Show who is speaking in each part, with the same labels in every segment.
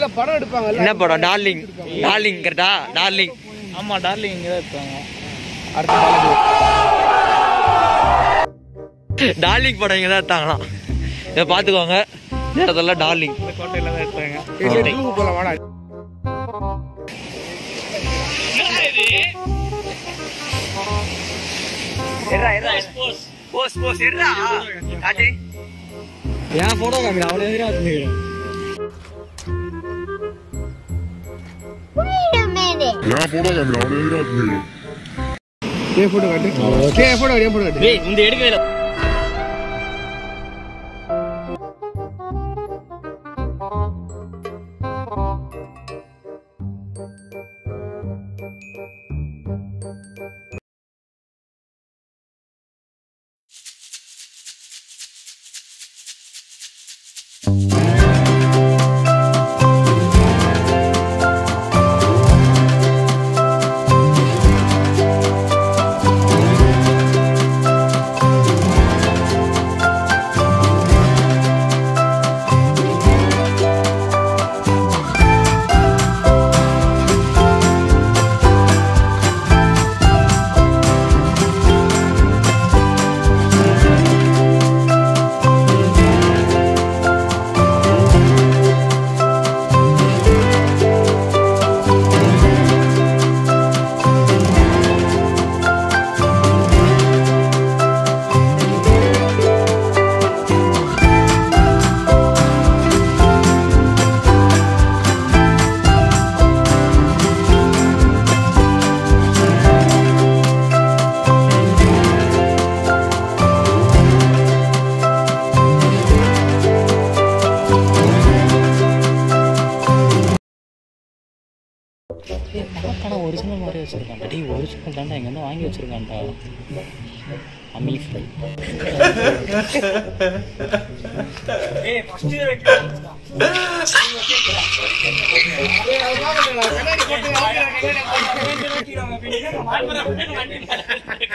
Speaker 1: இல்ல படம் எடுப்பாங்கல்ல
Speaker 2: என்ன படம் டார்லிங் டார்லிங் கரெக்டா டார்லிங்
Speaker 3: ஆமா டார்லிங் இங்கே தான் இருப்பாங்க
Speaker 1: அடுத்த காலேஜ்
Speaker 2: டார்லிங் படம் இங்கே தான் எடுத்தாங்களாம் இதை பார்த்துக்கோங்க இந்த இடத்துல டார்லிங்
Speaker 3: இந்த கோட்டையில தான் இருப்பாங்க
Speaker 1: சரி டூ போலாம் வாடா
Speaker 2: போஸ் போஸ் எடுறா காட்டு
Speaker 3: ஏன் போட்டோ காமிடா அவ்வளோ எதிராக
Speaker 4: Wait a minute.
Speaker 1: ஏன் போட்டோ காட்டு ஏன் போட்டோ ஏன் போட்டோ காட்டு
Speaker 3: டேய் இந்த எடுக்கவே இல்லை பார்த்தாடா ஒரிஜினல் மாதிரி வச்சிருக்கான்டா டேய் ஒரிஜினல் தாண்டா எங்க இருந்து வாங்கி வச்சிருக்கான்டா அமீ ஃப்ரை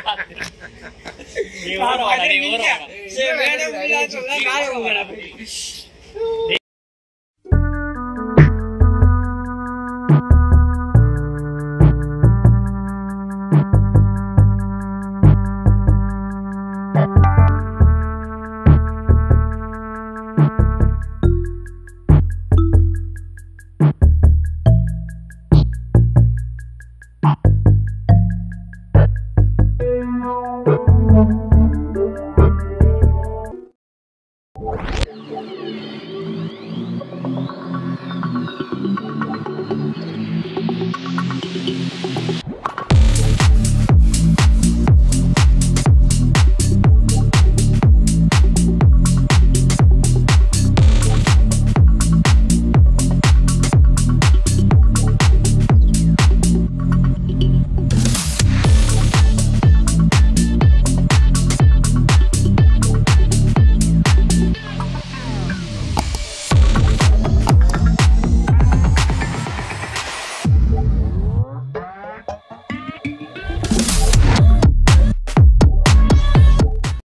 Speaker 2: ஏய்